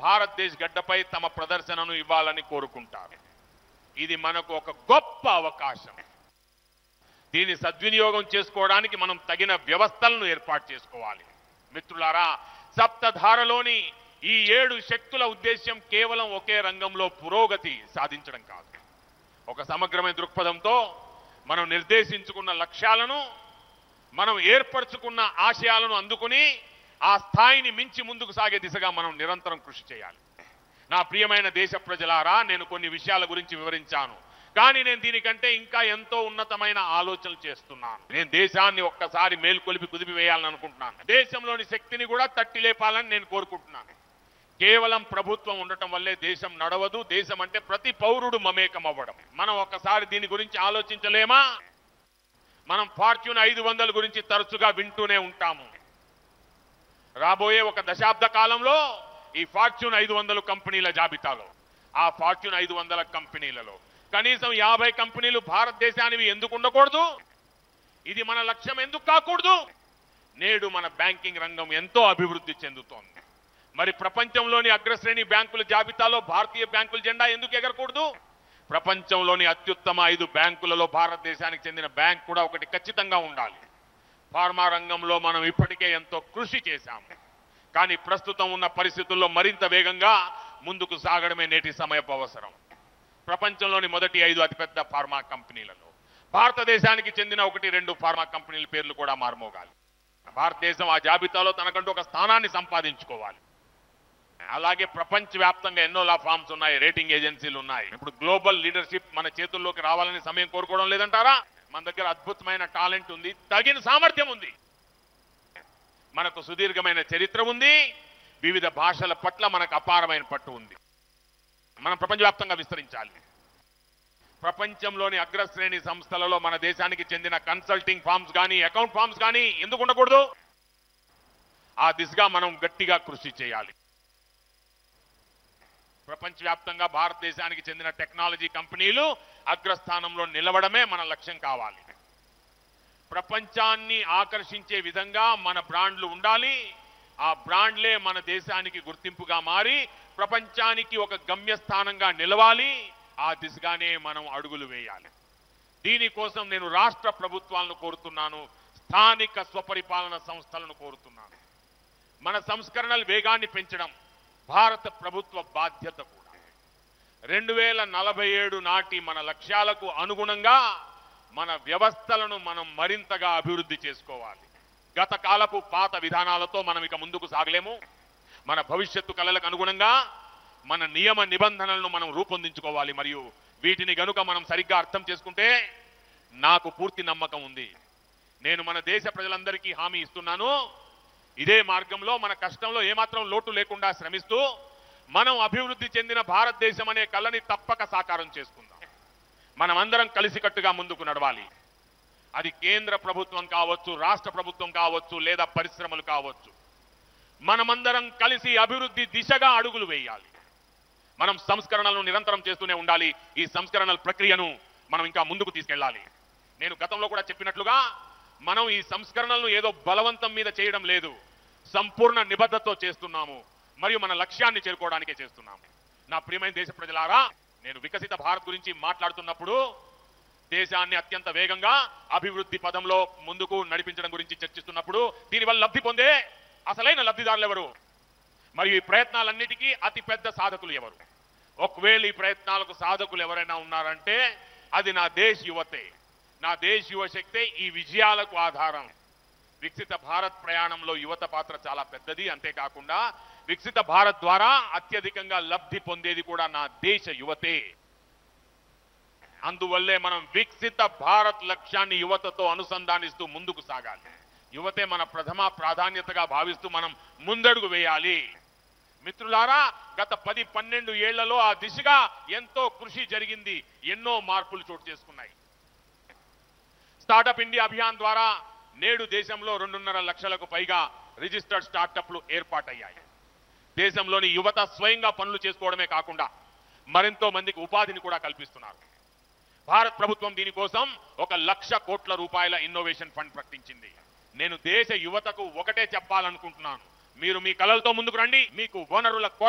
భారతదేశ గడ్డపై తమ ప్రదర్శనను ఇవ్వాలని కోరుకుంటారు ఇది మనకు ఒక గొప్ప అవకాశం దీన్ని సద్వినియోగం చేసుకోవడానికి మనం తగిన వ్యవస్థలను ఏర్పాటు చేసుకోవాలి మిత్రులారా సప్తధారలోని ఈ ఏడు శక్తుల ఉద్దేశ్యం కేవలం ఒకే రంగంలో పురోగతి సాధించడం కాదు ఒక సమగ్రమైన దృక్పథంతో మనం నిర్దేశించుకున్న లక్ష్యాలను మనం ఏర్పరచుకున్న ఆశయాలను అందుకుని ఆ స్థాయిని మించి ముందుకు సాగే దిశగా మనం నిరంతరం కృషి చేయాలి నా ప్రియమైన దేశ ప్రజలారా నేను కొన్ని విషయాల గురించి వివరించాను కానీ నేను దీనికంటే ఇంకా ఎంతో ఉన్నతమైన ఆలోచనలు చేస్తున్నాను నేను దేశాన్ని ఒక్కసారి మేల్కొలిపి కుదిపి వేయాలని అనుకుంటున్నాను దేశంలోని శక్తిని కూడా తట్టి లేపాలని నేను కోరుకుంటున్నాను కేవలం ప్రభుత్వం ఉండటం వల్లే దేశం నడవదు దేశం అంటే ప్రతి పౌరుడు మమేకం అవ్వడం మనం ఒక్కసారి దీని గురించి ఆలోచించలేమా మనం ఫార్చ్యూన్ ఐదు వందల గురించి తరచుగా వింటూనే ఉంటాము రాబోయే ఒక దశాబ్ద కాలంలో ఈ ఫార్చ్యూన్ ఐదు వందల కంపెనీల జాబితాలో ఆ ఫార్చ్యూన్ ఐదు వందల కంపెనీలలో కనీసం యాభై కంపెనీలు భారతదేశానివి ఎందుకు ఉండకూడదు ఇది మన లక్ష్యం ఎందుకు కాకూడదు నేడు మన బ్యాంకింగ్ రంగం ఎంతో అభివృద్ధి చెందుతోంది మరి ప్రపంచంలోని అగ్రశ్రేణి బ్యాంకుల జాబితాలో భారతీయ బ్యాంకుల జెండా ఎందుకు ఎగరకూడదు ప్రపంచంలోని అత్యుత్తమ ఐదు బ్యాంకులలో భారతదేశానికి చెందిన బ్యాంక్ కూడా ఒకటి ఖచ్చితంగా ఉండాలి ఫార్మా రంగంలో మనం ఇప్పటికే ఎంతో కృషి చేశాము కానీ ప్రస్తుతం ఉన్న పరిస్థితుల్లో మరింత వేగంగా ముందుకు సాగడమే నేటి సమయపు అవసరం ప్రపంచంలోని మొదటి ఐదు అతిపెద్ద ఫార్మా కంపెనీలలో భారతదేశానికి చెందిన ఒకటి రెండు ఫార్మా కంపెనీల పేర్లు కూడా మారుమోగాలి భారతదేశం ఆ జాబితాలో తనకంటూ ఒక స్థానాన్ని సంపాదించుకోవాలి అలాగే ప్రపంచవ్యాప్తంగా ఎన్నో లా ఫార్మ్స్ ఉన్నాయి రేటింగ్ ఏజెన్సీలు ఉన్నాయి ఇప్పుడు గ్లోబల్ లీడర్షిప్ మన చేతుల్లోకి రావాలని సమయం కోరుకోవడం లేదంటారా మన దగ్గర అద్భుతమైన టాలెంట్ ఉంది తగిన సామర్థ్యం ఉంది మనకు సుదీర్ఘమైన చరిత్ర ఉంది వివిధ భాషల పట్ల మనకు అపారమైన పట్టు ఉంది మనం ప్రపంచవ్యాప్తంగా విస్తరించాలి ప్రపంచంలోని అగ్రశ్రేణి సంస్థలలో మన దేశానికి చెందిన కన్సల్టింగ్ ఫార్మ్స్ కానీ అకౌంట్ ఫార్మ్స్ కానీ ఎందుకు ఉండకూడదు ఆ దిశగా మనం గట్టిగా కృషి చేయాలి ప్రపంచవ్యాప్తంగా భారతదేశానికి చెందిన టెక్నాలజీ కంపెనీలు అగ్రస్థానంలో నిలవడమే మన లక్ష్యం కావాలి ప్రపంచాన్ని ఆకర్షించే విధంగా మన బ్రాండ్లు ఉండాలి ఆ బ్రాండ్లే మన దేశానికి గుర్తింపుగా మారి ప్రపంచానికి ఒక గమ్యస్థానంగా నిలవాలి ఆ దిశగానే మనం అడుగులు వేయాలి దీనికోసం నేను రాష్ట్ర ప్రభుత్వాలను కోరుతున్నాను స్థానిక స్వపరిపాలన సంస్థలను కోరుతున్నాను మన సంస్కరణల వేగాన్ని పెంచడం భారత ప్రభుత్వ బాధ్యత కూడా రెండు వేల నలభై ఏడు నాటి మన లక్ష్యాలకు అనుగుణంగా మన వ్యవస్థలను మనం మరింతగా అభివృద్ధి చేసుకోవాలి గత కాలపు పాత విధానాలతో మనం ఇక ముందుకు సాగలేము మన భవిష్యత్తు కళలకు అనుగుణంగా మన నియమ నిబంధనలను మనం రూపొందించుకోవాలి మరియు వీటిని గనుక మనం సరిగ్గా అర్థం చేసుకుంటే నాకు పూర్తి నమ్మకం ఉంది నేను మన దేశ ప్రజలందరికీ హామీ ఇస్తున్నాను ఇదే మార్గంలో మన కష్టంలో ఏమాత్రం లోటు లేకుండా శ్రమిస్తూ మనం అభివృద్ధి చెందిన భారతదేశం అనే కళని తప్పక సాకారం చేసుకుందాం మనమందరం కలిసికట్టుగా ముందుకు నడవాలి అది కేంద్ర ప్రభుత్వం కావచ్చు రాష్ట్ర ప్రభుత్వం కావచ్చు లేదా పరిశ్రమలు కావచ్చు మనమందరం కలిసి అభివృద్ధి దిశగా అడుగులు వేయాలి మనం సంస్కరణలను నిరంతరం చేస్తూనే ఉండాలి ఈ సంస్కరణల ప్రక్రియను మనం ఇంకా ముందుకు తీసుకెళ్ళాలి నేను గతంలో కూడా చెప్పినట్లుగా మనం ఈ సంస్కరణలను ఏదో బలవంతం మీద చేయడం లేదు సంపూర్ణ నిబద్ధతతో చేస్తున్నాము మరియు మన లక్ష్యాన్ని చేరుకోవడానికే చేస్తున్నాము నా ప్రియమైన దేశ ప్రజలారా నేను వికసిత భారత్ గురించి మాట్లాడుతున్నప్పుడు దేశాన్ని అత్యంత వేగంగా అభివృద్ధి పదంలో ముందుకు నడిపించడం గురించి చర్చిస్తున్నప్పుడు దీనివల్ల లబ్ధి పొందే అసలైన లబ్ధిదారులు ఎవరు మరియు ఈ ప్రయత్నాలన్నిటికీ అతి పెద్ద సాధకులు ఎవరు ఒకవేళ ఈ ప్రయత్నాలకు సాధకులు ఎవరైనా ఉన్నారంటే అది నా దేశ్ యువతే నా దేశ్ యువశక్తే ఈ విజయాలకు ఆధారం వికసిత భారత్ ప్రయాణంలో యువత పాత్ర చాలా పెద్దది అంతేకాకుండా వికసిత భారత్ ద్వారా అత్యధికంగా లబ్ధి పొందేది కూడా నా దేశ యువతే అందువల్లే మనం వికసిత భారత్ లక్ష్యాన్ని యువతతో అనుసంధానిస్తూ ముందుకు సాగాలి యువతే మన ప్రథమ ప్రాధాన్యతగా భావిస్తూ మనం ముందడుగు వేయాలి మిత్రులారా గత పది పన్నెండు ఏళ్లలో ఆ దిశగా ఎంతో కృషి జరిగింది ఎన్నో మార్పులు చోటు చేసుకున్నాయి స్టార్టప్ ఇండియా అభియాన్ ద్వారా నేడు దేశంలో రెండున్నర లక్షలకు పైగా రిజిస్టర్డ్ స్టార్టప్లు ఏర్పాటయ్యాయి దేశంలోని యువత స్వయంగా పనులు చేసుకోవడమే కాకుండా మరెంతో మందికి ఉపాధిని కూడా కల్పిస్తున్నారు భారత్ ప్రభుత్వం దీనికోసం ఒక లక్ష కోట్ల రూపాయల ఇన్నోవేషన్ ఫండ్ ప్రకటించింది నేను దేశ యువతకు ఒకటే చెప్పాలనుకుంటున్నాను మీరు మీ కలలతో ముందుకు రండి మీకు వనరుల కొర